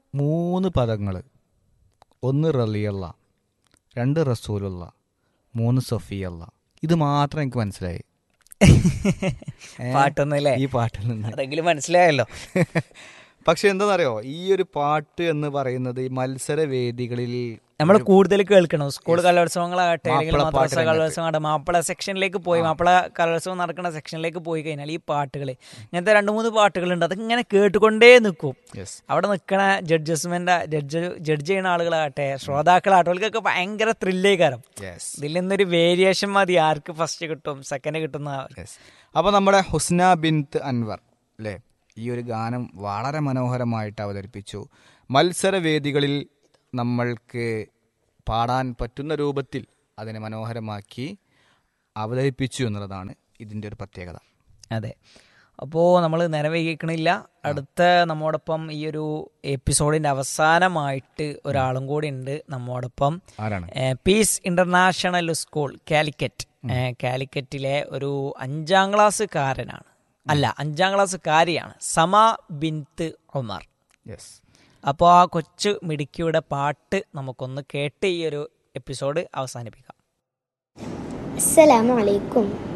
മൂന്ന് പദങ്ങൾ ഒന്ന് റലിയല്ല രണ്ട് റസൂലുള്ള മൂന്ന് സഫിയല്ല ഇത് മാത്രം എനിക്ക് മനസ്സിലായി ഏ? പാട്ടൊന്നുമില്ലേ ഈ പാട്ടിൽ നിന്ന് അതെങ്കിലും മനസ്സിലായല്ലോ പക്ഷെ എന്താണെന്നറിയോ ഈ ഒരു പാട്ട് എന്ന് പറയുന്നത് ഈ മത്സര വേദികളിൽ നമ്മൾ കൂടുതൽ കേൾക്കണം സ്കൂൾ കലോത്സവങ്ങളാകട്ടെ അല്ലെങ്കിൽ മാപ്പിള മദ്രസ പാട്ട് കലോത്സവം ആകട്ടെ മാപ്പിള സെക്ഷനിലേക്ക് പോയി മാപ്പിള കലോത്സവം നടക്കുന്ന സെക്ഷനിലേക്ക് പോയി കഴിഞ്ഞാൽ ഈ പാട്ടുകൾ ഇങ്ങനത്തെ രണ്ട് മൂന്ന് പാട്ടുകളുണ്ട് അതിങ്ങനെ കേട്ടുകൊണ്ടേ നിൽക്കും യെസ് അവിടെ നിൽക്കണ ജഡ്ജസ്മെന്റ് ജഡ്ജ് ജഡ്ജ് ചെയ്യുന്ന ആളുകളാകട്ടെ ശ്രോതാക്കളാകട്ടെ അവർക്കൊക്കെ ഭയങ്കര ത്രില്ലേക്കാരം യെസ് ഇതിൽ നിന്നൊരു വേരിയേഷൻ മതി ആർക്ക് ഫസ്റ്റ് കിട്ടും സെക്കൻഡ് കിട്ടുന്ന യെസ് അപ്പോൾ നമ്മുടെ ഹുസ്ന ബിൻത്ത് അൻവർ അല്ലേ ഈ ഒരു ഗാനം വളരെ മനോഹരമായിട്ട് അവതരിപ്പിച്ചു മത്സരവേദികളിൽ നമ്മൾക്ക് പാടാൻ പറ്റുന്ന രൂപത്തിൽ അതിനെ മനോഹരമാക്കി അവതരിപ്പിച്ചു എന്നുള്ളതാണ് ഇതിൻ്റെ ഒരു പ്രത്യേകത അതെ അപ്പോൾ നമ്മൾ നിലവഹിക്കണില്ല അടുത്ത നമ്മോടൊപ്പം ഈ ഒരു എപ്പിസോഡിന്റെ അവസാനമായിട്ട് ഒരാളും കൂടി ഉണ്ട് നമ്മോടൊപ്പം ആരാണ് uh peace international school Calicut uh കാലിക്കറ്റിലെ ഒരു അഞ്ചാം ക്ലാസ്സുകാരനാണ് അല്ല അഞ്ചാം ക്ലാസ്സുകാരിയാണ് സമ ബിൻത്ത് ഉമർ യെസ് അപ്പോൾ ആ കൊച്ചു മിടുക്കിയുടെ പാട്ട് നമുക്കൊന്ന് കേട്ട് ഈ ഒരു എപ്പിസോഡ് അവസാനിപ്പിക്കാം السلام عليكم